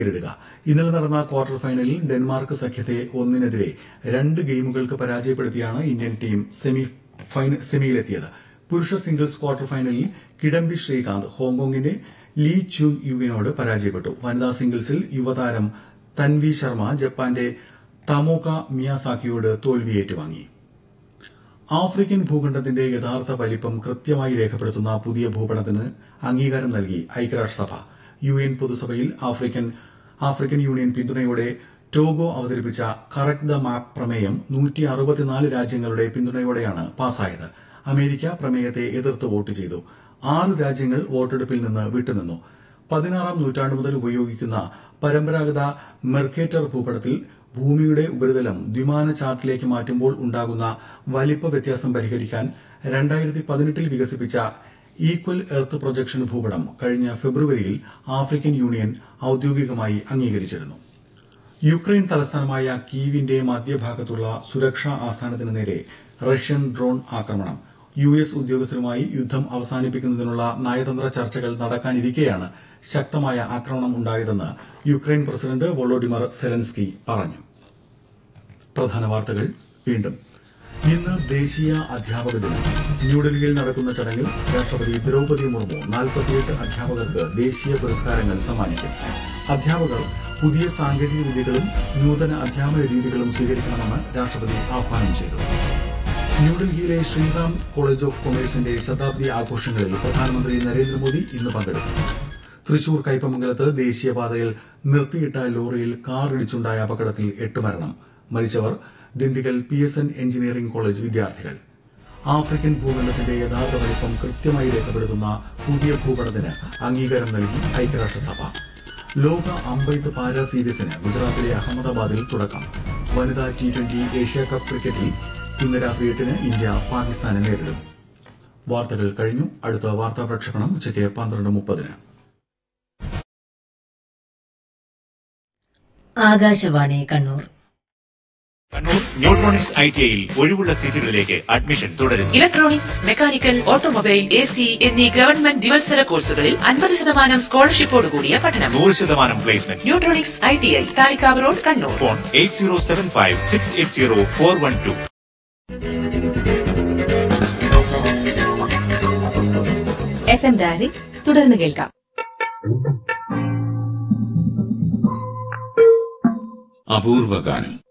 നേരിടുക ഇന്നലെ നടന്ന ക്വാർട്ടർ ഫൈനലിൽ ഡെൻമാർക്ക് സഖ്യത്തെ ഒന്നിനെതിരെ രണ്ട് ഗെയിമുകൾക്ക് പരാജയപ്പെടുത്തിയാണ് ഇന്ത്യൻ ടീം സെമി ഫൈന- സെമിയിലെത്തിയത് പുരുഷ സിംഗിൾസ് ക്വാർട്ടർ ഫൈനലിൽ കിഡംബി ശ്രീകാന്ത് ഹോങ്കോങ്ങിന്റെ ലീ ചുങ് യുവിനോട് പരാജയപ്പെട്ടു വനിതാ സിംഗിൾസിൽ യുവതാരം തൻവി ശർമ്മ ജപ്പാന്റെ തമോക മിയാസാക്കിയോട് തോൽവി ഏറ്റുവാങ്ങി ആഫ്രിക്കൻ ഭൂഖണ്ഡത്തിന്റെ യഥാർത്ഥ വലിപ്പം കൃത്യമായി രേഖപ്പെടുത്തുന്ന പുതിയ ഭൂപടത്തിന് അംഗീകാരം നൽകി ഐക്യരാഷ്ട്രസഭ യു എൻ പൊതുസഭയിൽ ആഫ്രിക്കൻ ആഫ്രിക്കൻ യൂണിയൻ പിന്തുണയോടെ ടോഗോ അവതരിപ്പിച്ച കറക്റ്റ് ദ മാപ്പ് പ്രമേയം നൂറ്റി അറുപത്തിനാല് രാജ്യങ്ങളുടെ പിന്തുണയോടെയാണ് പാസായത് അമേരിക്ക പ്രമേയത്തെ എതിർത്ത് വോട്ട് ചെയ്തു ആറ് രാജ്യങ്ങൾ വോട്ടെടുപ്പിൽ നിന്ന് വിട്ടുനിന്നു പതിനാറാം നൂറ്റാണ്ട് മുതൽ ഉപയോഗിക്കുന്ന പരമ്പരാഗത മെർക്കേറ്റർ ഭൂപടത്തിൽ ഭൂമിയുടെ ഉപരിതലം ദ്വിമാന ചാർട്ടിലേക്ക് മാറ്റുമ്പോൾ ഉണ്ടാകുന്ന വലിപ്പ വ്യത്യാസം പരിഹരിക്കാൻ രണ്ടായിരത്തി പതിനെട്ടിൽ വികസിപ്പിച്ച ഈക്വൽ എർത്ത് പ്രൊജക്ഷൻ ഭൂപടം കഴിഞ്ഞ ഫെബ്രുവരിയിൽ ആഫ്രിക്കൻ യൂണിയൻ ഔദ്യോഗികമായി അംഗീകരിച്ചിരുന്നു യുക്രൈൻ തലസ്ഥാനമായ കീവിന്റെ മധ്യഭാഗത്തുള്ള സുരക്ഷാ ആസ്ഥാനത്തിന് നേരെ റഷ്യൻ ഡ്രോൺ ആക്രമണം യു എസ് ഉദ്യോഗസ്ഥരുമായി യുദ്ധം അവസാനിപ്പിക്കുന്നതിനുള്ള നയതന്ത്ര ചർച്ചകൾ നടക്കാനിരിക്കെയാണ് ശക്തമായ ആക്രമണം ഉണ്ടായതെന്ന് യുക്രൈൻ പ്രസിഡന്റ് വൊളോഡിമർ സെലൻസ്കി പറഞ്ഞു പ്രധാന വാർത്തകൾ വീണ്ടും ഇന്ന് ദേശീയ അധ്യാപക ദിനം ന്യൂഡൽഹിയിൽ നടക്കുന്ന ചടങ്ങിൽ രാഷ്ട്രപതി ദ്രൌപദി മുർമു നാൽപ്പത്തിയെട്ട് അധ്യാപകർക്ക് ദേശീയ പുരസ്കാരങ്ങൾ സമ്മാനിക്കും അധ്യാപകർ പുതിയ സാങ്കേതിക വിദ്യകളും നൂതന അധ്യാപന രീതികളും സ്വീകരിക്കണമെന്ന് രാഷ്ട്രപതി ആഹ്വാനം ചെയ്തു ന്യൂഡൽഹിയിലെ ശ്രീറാം കോളേജ് ഓഫ് കൊമേഴ്സിന്റെ ശതാബ്ദി ആഘോഷങ്ങളിൽ പ്രധാനമന്ത്രി നരേന്ദ്രമോദി ഇന്ന് പങ്കെടുക്കും തൃശൂർ കയ്പമംഗലത്ത് ദേശീയപാതയിൽ നിർത്തിയിട്ട ലോറിയിൽ കാർ ഇടിച്ചുണ്ടായ അപകടത്തിൽ എട്ട് മരണം മരിച്ചവർ Dindigul P S N engineering college വിദ്യാർത്ഥികൾ ആഫ്രിക്കൻ ഭൂഖണ്ഡത്തിന്റെ യഥാർത്ഥ വലിപ്പം കൃത്യമായി രേഖപ്പെടുത്തുന്ന പുതിയ ഭൂപടത്തിന് അംഗീകാരം നൽകി ഐക്യരാഷ്ട്രസഭ ലോക അമ്പെയ്ത്ത് പാര സീരീസിന് ഗുജറാത്തിലെ അഹമ്മദാബാദിൽ തുടക്കം വനിതാ ടി ട്വന്റി ഏഷ്യ കപ്പ് ക്രിക്കറ്റിൽ ഇന്ന് രാത്രി എട്ടിന് ഇന്ത്യ പാകിസ്ഥാനെ നേരിടും വാർത്തകൾ കഴിഞ്ഞു അടുത്ത വാർത്താ പ്രക്ഷേപണം ഉച്ചയ്ക്ക് പന്ത്രണ്ട് മുപ്പതിന് Akashvani Kannur Kannur Neutronics I T ഐയിൽ ഒഴിവുള്ള സീറ്റുകളിലേക്ക് അഡ്മിഷൻ തുടരുന്നു electronics mechanical automobile A C എന്നീ ഗവൺമെന്റ് ദിവത്സര കോഴ്സുകളിൽ അൻപത് ശതമാനം സ്കോളർഷിപ്പോടുകൂടിയ പഠനം നൂറ് ശതമാനം placement Neutronics I T I Thalikkavu road Kannur phone eight zero seven five six eight zero four one two F M diary തുടർന്ന് കേൾക്കാം അപൂർവ ഗാനം